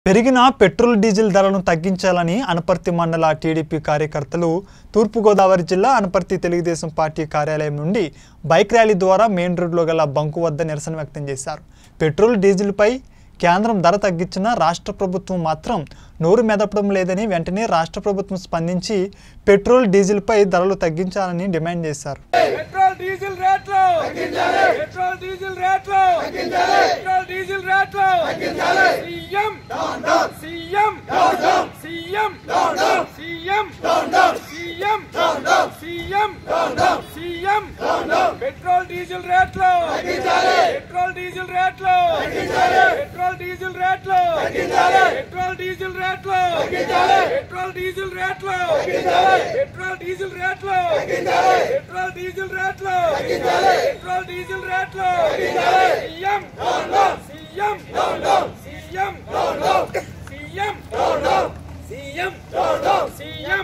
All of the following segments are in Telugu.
పెరిగిన పెట్రోల్ డీజిల్ ధరలను తగ్గించాలని అనపర్తి మండల టీడీపీ కార్యకర్తలు తూర్పుగోదావరి జిల్లా అనపర్తి తెలుగుదేశం పార్టీ కార్యాలయం నుండి బైక్ ర్యాలీ ద్వారా మెయిన్ రోడ్లో గల బంకు వద్ద నిరసన వ్యక్తం చేశారు పెట్రోల్ డీజిల్పై కేంద్రం ధర తగ్గించినా రాష్ట్ర ప్రభుత్వం మాత్రం నోరు మెదపడం లేదని వెంటనే రాష్ట్ర ప్రభుత్వం స్పందించి పెట్రోల్ డీజిల్పై ధరలు తగ్గించాలని డిమాండ్ చేశారు పెట్రోల్ డీజిల్ రేట్లు పెట్రోల్ డీజిల్ రేట్లు పెట్రోల్ డీజిల్ రేట్లు CM CM CM CM CM CM CM petrol diesel రేట్లు పెట్రోల్ డీజిల్ రేట్లు పెట్రోల్ డీజిల్ రేట్లు పెట్రోల్ డీజిల్ రేట్లు పెట్రోల్ డీజిల్ రేట్లు పెట్రోల్ డీజిల్ రేట్లు పెట్రోల్ డీజిల్ రేట్లు పెట్రోల్ డీజిల్ రేట్లు CM CM CM CM CM CM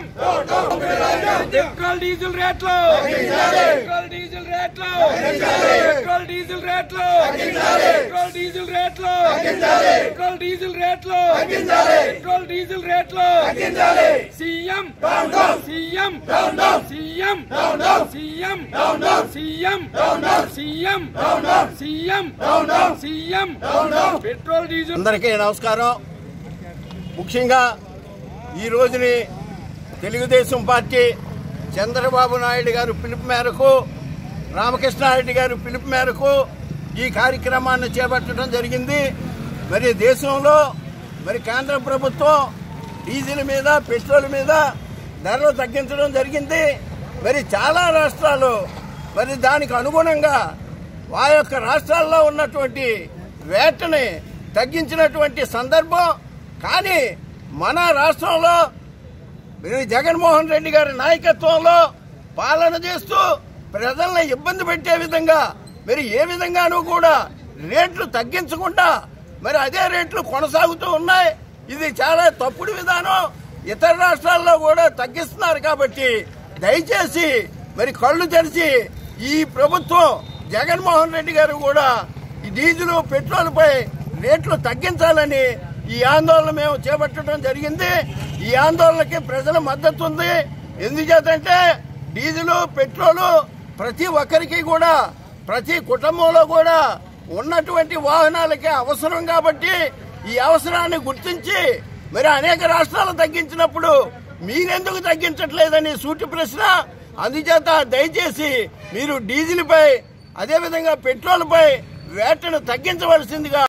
petrol diesel రేట్లు పెట్రోల్ డీజిల్ రేట్లు పెట్రోల్ డీజిల్ రేట్లు పెట్రోల్ డీజిల్ రేట్లు పెట్రోల్ డీజిల్ రేట్లు పెట్రోల్ డీజిల్ రేట్లు CM CM CM CM CM CM CM CM petrol diesel అందరికీ నమస్కారం ముఖ్యంగా ఈ రోజుని తెలుగుదేశం పార్టీ చంద్రబాబు నాయుడు గారు పిలుపు మేరకు రామకృష్ణారెడ్డి గారు పిలుపు మేరకు ఈ కార్యక్రమాన్ని చేపట్టడం జరిగింది మరి దేశంలో మరి కేంద్ర ప్రభుత్వం డీజిల్ మీద పెట్రోల్ మీద ధరలు తగ్గించడం జరిగింది మరి చాలా రాష్ట్రాలు మరి దానికి అనుగుణంగా ఆ యొక్క రాష్ట్రాల్లో ఉన్నటువంటి వేటని తగ్గించినటువంటి సందర్భం కానీ మన రాష్ట్రంలో మరి జగన్మోహన్ రెడ్డి గారి నాయకత్వంలో పాలన చేస్తూ ప్రజల్ని ఇబ్బంది పెట్టే విధంగా మరి ఏ విధంగానూ కూడా రేట్లు తగ్గించకుండా మరి అదే రేట్లు కొనసాగుతూ ఉన్నాయి ఇది చాలా తప్పుడు విధానం ఇతర రాష్ట్రాల్లో కూడా తగ్గిస్తున్నారు కాబట్టి దయచేసి మరి కళ్ళు తెరిచి ఈ ప్రభుత్వం జగన్మోహన్ రెడ్డి గారు కూడా ఈ డీజిల్ పెట్రోల్ పై రేట్లు తగ్గించాలని ఈ ఆందోళన మేము చేపట్టడం జరిగింది ఈ ఆందోళనకి ప్రజల మద్దతు ఉంది ఎందుచేతంటే డీజిల్ పెట్రోలు ప్రతి ఒక్కరికి కూడా ప్రతి కుటుంబంలో కూడా ఉన్నటువంటి వాహనాలకి అవసరం కాబట్టి ఈ అవసరాన్ని గుర్తించి మరి అనేక రాష్ట్రాలు తగ్గించినప్పుడు మీరెందుకు తగ్గించట్లేదని సూటి ప్రశ్న అందుచేత దయచేసి మీరు డీజిల్ పై అదేవిధంగా పెట్రోల్ పై వేటను తగ్గించవలసిందిగా